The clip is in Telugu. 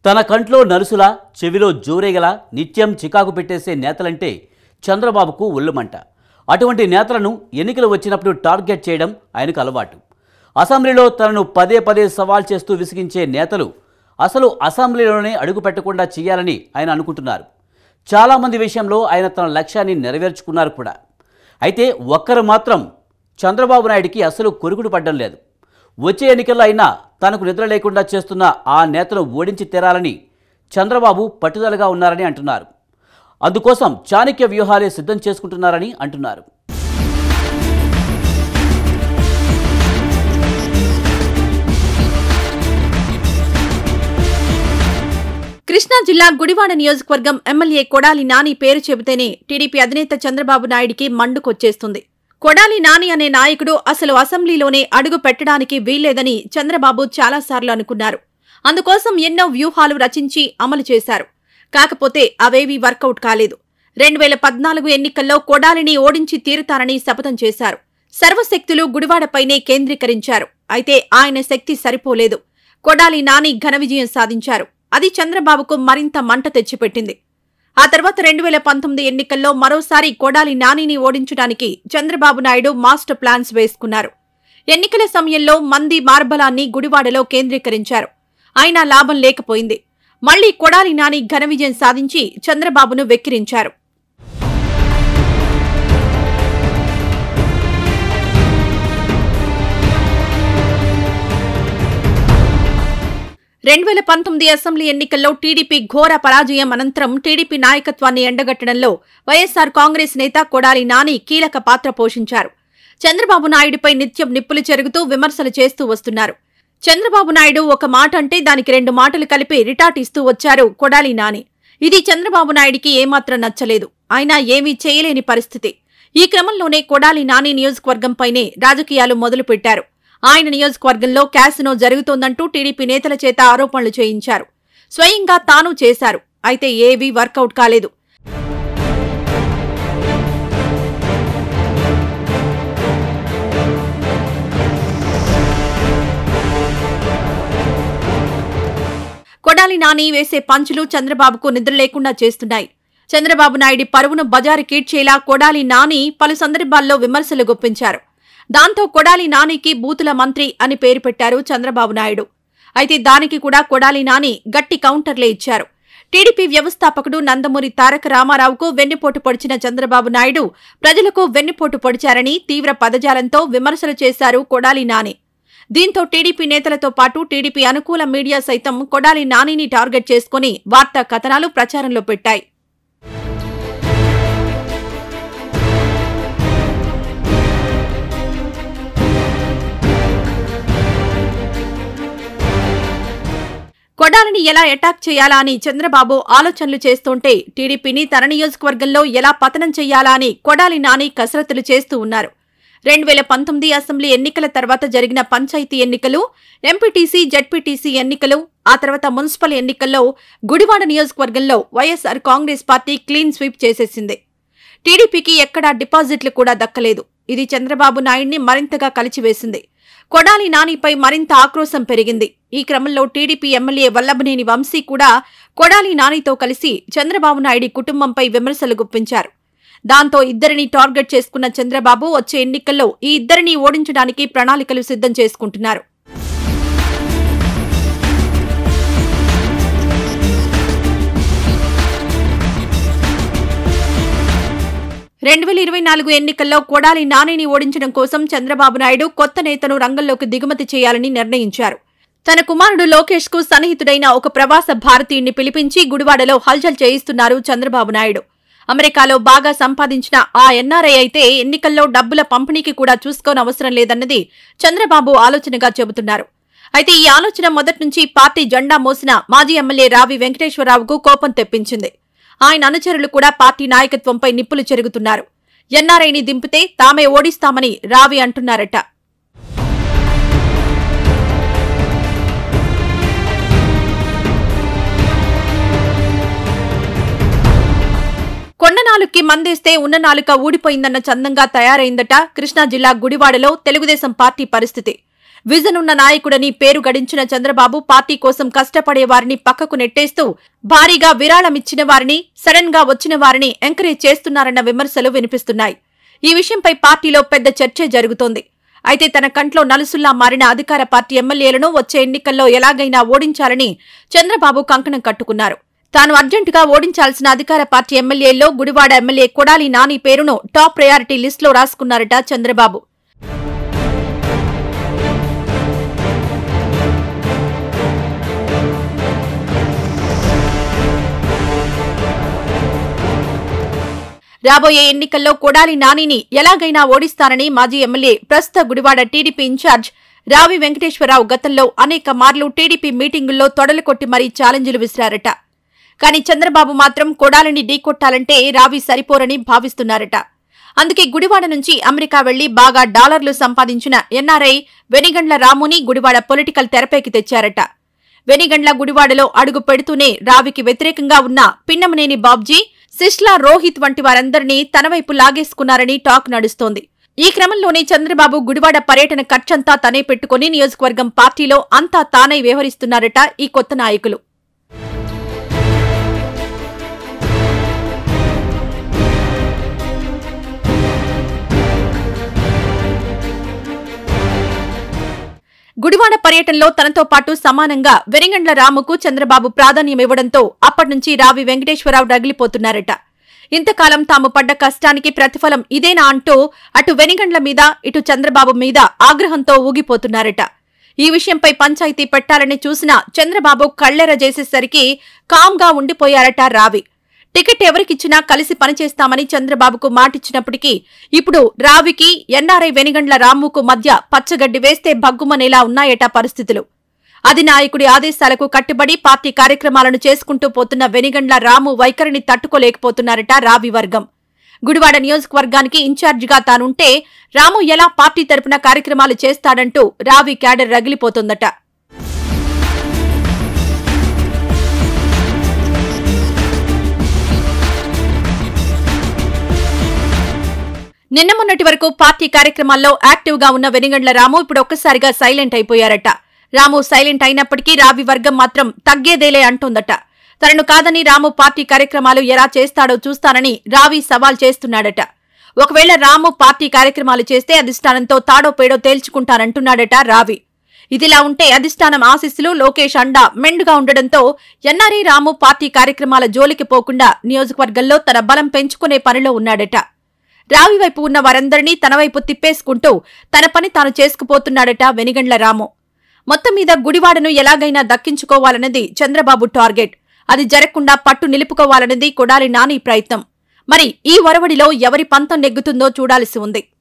తన కంట్లో నలుసులా చెవిలో జోరేగల నిత్యం చికాకు పెట్టేసే నేతలంటే చంద్రబాబుకు ఒళ్ళుమంట అటువంటి నేతలను ఎన్నికలు వచ్చినప్పుడు టార్గెట్ చేయడం ఆయనకు అలవాటు అసెంబ్లీలో తనను పదే పదే సవాల్ చేస్తూ విసిగించే నేతలు అసలు అసెంబ్లీలోనే అడుగు పెట్టకుండా చేయాలని ఆయన అనుకుంటున్నారు చాలామంది విషయంలో ఆయన తన లక్ష్యాన్ని నెరవేర్చుకున్నారు కూడా అయితే ఒక్కరు మాత్రం చంద్రబాబు నాయుడికి అసలు కొరుకుడు పడ్డం లేదు వచ్చే ఎన్నికల్లో అయినా తనకు నిద్ర లేకుండా చేస్తున్న ఆ నేతను ఓడించి తీరాలని చంద్రబాబు పట్టుదలగా ఉన్నారని అంటున్నారు అందుకోసం చాణక్య వ్యూహాలే సిద్ధం చేసుకుంటున్నారని అంటున్నారు కృష్ణా జిల్లా గుడివాడ నియోజకవర్గం ఎమ్మెల్యే కొడాలి నాని పేరు చెబితేనే టీడీపీ అధినేత చంద్రబాబు నాయుడికి మండుకొచ్చేస్తుంది కొడాలి నాని అనే నాయకుడు అసలు అసెంబ్లీలోనే అడుగు పెట్టడానికి వీల్లేదని చంద్రబాబు చాలాసార్లు అనుకున్నారు అందుకోసం ఎన్నో వ్యూహాలు రచించి అమలు చేశారు కాకపోతే అవేవీ వర్కౌట్ కాలేదు రెండు వేల పద్నాలుగు ఎన్నికల్లో కొడాలిని ఓడించి తీరుతారని శపథం చేశారు సర్వశక్తులు గుడివాడపైనే కేంద్రీకరించారు అయితే ఆయన శక్తి సరిపోలేదు కొడాలి నాని ఘన విజయం సాధించారు అది చంద్రబాబుకు మరింత మంట తెచ్చిపెట్టింది ఆ తర్వాత రెండు వేల పంతొమ్మిది ఎన్నికల్లో మరోసారి కొడాలి నానిని ఓడించడానికి చంద్రబాబు నాయుడు మాస్టర్ ప్లాన్స్ వేసుకున్నారు ఎన్నికల సమయంలో మంది మార్బలాన్ని గుడివాడలో కేంద్రీకరించారు అయినా లాభం లేకపోయింది మళ్లీ కొడాలి నాని ఘన విజయం సాధించి చంద్రబాబును వెక్కిరించారు రెండు వేల పంతొమ్మిది అసెంబ్లీ ఎన్నికల్లో టీడీపీ ఘోర పరాజయం అనంతరం టీడీపీ నాయకత్వాన్ని ఎండగట్టడంలో వైఎస్సార్ కాంగ్రెస్ నేత కొడాలి నాని కీలక పాత్ర పోషించారు చంద్రబాబు నాయుడిపై నిత్యం నిప్పులు చెరుగుతూ విమర్శలు చేస్తూ వస్తున్నారు చంద్రబాబు నాయుడు ఒక మాట అంటే దానికి రెండు మాటలు కలిపి రిటార్ట్ ఇస్తూ వచ్చారు కొడాలి నాని ఇది చంద్రబాబు నాయుడికి ఏమాత్రం నచ్చలేదు అయినా ఏమీ చేయలేని పరిస్థితి ఈ క్రమంలోనే కొడాలి నాని నియోజకవర్గంపైనే రాజకీయాలు మొదలుపెట్టారు ఆయన నియోజకవర్గంలో క్యాసినో జరుగుతోందంటూ టీడీపీ నేతల చేత ఆరోపణలు చేయించారు స్వయంగా తాను చేశారు అయితే ఏవీ వర్కౌట్ కాలేదు కొడాలి నాని వేసే పంచులు చంద్రబాబుకు నిద్ర లేకుండా చేస్తున్నాయి చంద్రబాబు నాయుడి పరువును బజారు కీడ్చేలా కొడాలి నాని పలు సందర్భాల్లో విమర్శలు గుప్పించారు దాంతో కొడాలి నానికి బూతుల మంత్రి అని పేరు పెట్టారు చంద్రబాబు నాయుడు అయితే దానికి కూడా కొడాలి నాని గట్టి కౌంటర్లే ఇచ్చారు టీడీపీ వ్యవస్థాపకుడు నందమూరి తారక రామారావుకు వెన్నుపోటు పొడిచిన చంద్రబాబు నాయుడు ప్రజలకు వెన్నుపోటు పొడిచారని తీవ్ర పదజాలంతో విమర్శలు చేశారు కొడాలి నాని దీంతో టీడీపీ నేతలతో పాటు టీడీపీ అనుకూల మీడియా సైతం కొడాలి నానిని టార్గెట్ చేసుకుని వార్తా కథనాలు ప్రచారంలో పెట్టాయి కొడాలిని ఎలా అటాక్ చేయాలా అని చంద్రబాబు ఆలోచనలు చేస్తుంటే టీడీపీని తన నియోజకవర్గంలో ఎలా పతనం చేయాలా అని కొడాలి నాని కసరత్తులు చేస్తూ ఉన్నారు రెండు వేల పంతొమ్మిది అసెంబ్లీ ఎన్నికల తర్వాత జరిగిన పంచాయతీ ఎన్నికలు ఎంపీటీసీ జడ్పీటీసీ ఎన్నికలు ఆ తర్వాత మున్సిపల్ ఎన్నికల్లో గుడివాడ నియోజకవర్గంలో YSR Congress party clean sweep చేసేసింది టీడీపీకి ఎక్కడా డిపాజిట్లు కూడా దక్కలేదు ఇది చంద్రబాబు నాయుడిని మరింతగా కలిచివేసింది కొడాలి నానిపై మరింత ఆక్రోశం పెరిగింది ఈ క్రమంలో టీడీపీ ఎమ్మెల్యే వల్లభనేని వంశీ కూడా కొడాలి నానితో కలిసి చంద్రబాబు నాయుడి కుటుంబంపై విమర్శలు గుప్పించారు దాంతో ఇద్దరిని టార్గెట్ చేసుకున్న చంద్రబాబు వచ్చే ఎన్నికల్లో ఈ ఇద్దరిని ఓడించడానికి ప్రణాళికలు సిద్ధం చేసుకుంటున్నారు రెండు వేల ఇరవై నాలుగు ఎన్నికల్లో కొడాలి నానిని ఓడించడం కోసం చంద్రబాబు నాయుడు కొత్త నేతను రంగంలోకి దిగుమతి చేయాలని నిర్ణయించారు తన కుమారుడు లోకేష్ కు సన్నిహితుడైన ఒక ప్రవాస భారతీయుణ్ణి పిలిపించి గుడివాడలో హల్చల్ చేయిస్తున్నారు చంద్రబాబు నాయుడు అమెరికాలో బాగా సంపాదించిన ఆ ఎన్ఆర్ఐ అయితే ఎన్నికల్లో డబ్బుల పంపిణీకి కూడా చూసుకోనవసరం లేదన్నది చంద్రబాబు ఆలోచనగా చెబుతున్నారు అయితే ఈ ఆలోచన మొదటి నుంచి పార్టీ జెండా మోసిన మాజీ ఎమ్మెల్యే రావి వెంకటేశ్వరరావుకు కోపం తెప్పించింది ఆయన అనుచరులు కూడా పార్టీ నాయకత్వంపై నిప్పులు చెరుగుతున్నారు ఎన్ఆర్ఐని దింపితే తామే ఓడిస్తామని రావి అంటున్నారట కొండ నాలుగుకి మందేస్తే ఉన్న నాలుక ఊడిపోయిందన్న చందంగా తయారైందట కృష్ణా జిల్లా గుడివాడలో తెలుగుదేశం పార్టీ పరిస్థితి విజన్ ఉన్న నాయకుడని పేరు గడించిన చంద్రబాబు పార్టీ కోసం కష్టపడే వారిని పక్కకు నెట్టేస్తూ భారీగా విరాళమిచ్చిన వారిని సడన్ గా వచ్చిన వారిని ఎంకరేజ్ చేస్తున్నారన్న విమర్శలు వినిపిస్తున్నాయి ఈ విషయంపై పార్టీలో పెద్ద చర్చ జరుగుతోంది అయితే తన కంట్లో నలుసుల్లా మారిన అధికార పార్టీ ఎమ్మెల్యేలను వచ్చే ఎన్నికల్లో ఎలాగైనా ఓడించాలని చంద్రబాబు కంకణం కట్టుకున్నారు తాను అర్జెంటుగా ఓడించాల్సిన అధికార పార్టీ ఎమ్మెల్యేల్లో గుడివాడ ఎమ్మెల్యే కొడాలి నాని పేరును టాప్ ప్రయారిటీ లిస్టులో రాసుకున్నారట చంద్రబాబు రాబోయే ఎన్నికల్లో కొడాలి నానిని ఎలాగైనా ఓడిస్తానని మాజీ ఎమ్మెల్యే ప్రస్తుత గుడివాడ టీడీపీ ఇన్ఛార్జ్ రావి వెంకటేశ్వరరావు గతంలో అనేక మార్లు టీడీపీ మీటింగుల్లో తొడలు కొట్టి మరీ ఛాలెంజ్లు విసిరారట కానీ చంద్రబాబు మాత్రం కొడాలిని ఢీకొట్టాలంటే రావి సరిపోరని భావిస్తున్నారట అందుకే గుడివాడ నుంచి అమెరికా వెళ్లి బాగా డాలర్లు సంపాదించిన ఎన్ఆర్ఐ వెనిగండ్ల రాముని గుడివాడ పొలిటికల్ తెరపైకి తెచ్చారట వెనిగండ్ల గుడివాడలో అడుగు పెడుతూనే రావికి వ్యతిరేకంగా ఉన్న పిన్నమనేని బాబ్జీ సిస్లా రోహిత్ వంటి వారందరినీ తన వైపు లాగేసుకున్నారని టాక్ నడుస్తోంది ఈ క్రమంలోనే చంద్రబాబు గుడివాడ పర్యటన ఖర్చంతా తనే పెట్టుకుని నియోజకవర్గం పార్టీలో అంతా తానై వ్యవహరిస్తున్నారట ఈ కొత్త నాయకులు గుడివాడ పర్యటనలో తనతో పాటు సమానంగా వెరింగండ్ల రాముకు చంద్రబాబు ప్రాధాన్యమివ్వడంతో అప్పటినుంచి రావి వెంకటేశ్వరరావు రగిలిపోతున్నారట ఇంతకాలం తాము పడ్డ కష్టానికి ప్రతిఫలం ఇదేనా అంటూ అటు వెనిగండ్ల మీద ఇటు చంద్రబాబు మీద ఆగ్రహంతో ఊగిపోతున్నారట ఈ విషయంపై పంచాయతీ పెట్టాలని చూసిన చంద్రబాబు కళ్ళెర చేసేసరికి కామ్గా ఉండిపోయారట రావి టికెట్ ఎవరికిచ్చినా కలిసి పనిచేస్తామని చంద్రబాబుకు మాటిచ్చినప్పటికీ ఇప్పుడు రావికి ఎన్ఆర్ఐ వెనిగండ్ల రాముకు మధ్య పచ్చగడ్డి వేస్తే భగ్గుమనేలా ఉన్నాయట పరిస్థితులు అధినాయకుడి ఆదేశాలకు కట్టుబడి పార్టీ కార్యక్రమాలను చేసుకుంటూ పోతున్న వెనిగండ్ల రాము వైఖరిని తట్టుకోలేకపోతున్నారట రావి వర్గం గుడివాడ నియోజకవర్గానికి ఇన్ఛార్జిగా తానుంటే రాము ఎలా పార్టీ తరపున కార్యక్రమాలు చేస్తాడంటూ రావి క్యాడర్ రగిలిపోతోందట నిన్న మొన్నటి వరకు పార్టీ కార్యక్రమాల్లో యాక్టివ్ గా ఉన్న వెనిగండ్ల రాము ఇప్పుడు ఒక్కసారిగా సైలెంట్ అయిపోయారట రాము సైలెంట్ అయినప్పటికీ రావి వర్గం మాత్రం తగ్గేదేలే అంటోందట తనను కాదని రాము పార్టీ కార్యక్రమాలు ఎలా చేస్తాడో చూస్తానని రావి సవాల్ చేస్తున్నాడట ఒకవేళ రాము పార్టీ కార్యక్రమాలు చేస్తే అధిష్టానంతో తాడో పేడో తేల్చుకుంటానంటున్నాడట రావి ఇదిలా ఉంటే అధిష్టానం ఆశీస్సులు లోకేష్ అండా మెండుగా ఉండడంతో ఎన్ఆర్ఈ రాము పార్టీ కార్యక్రమాల జోలికి పోకుండా నియోజకవర్గంలో తన బలం పెంచుకునే పనిలో ఉన్నాడట రావి వైపు ఉన్న వారందరినీ తన వైపు తిప్పేసుకుంటూ తన పని తాను చేసుకుపోతున్నాడట వెనిగండ్ల రాము మొత్తం మీద గుడివాడను ఎలాగైనా దక్కించుకోవాలన్నది చంద్రబాబు టార్గెట్ అది జరగకుండా పట్టు నిలుపుకోవాలన్నది కొడాలి నాని ప్రయత్నం మరి ఈ ఒరవడిలో ఎవరి పంతం నెగ్గుతుందో చూడాల్సి ఉంది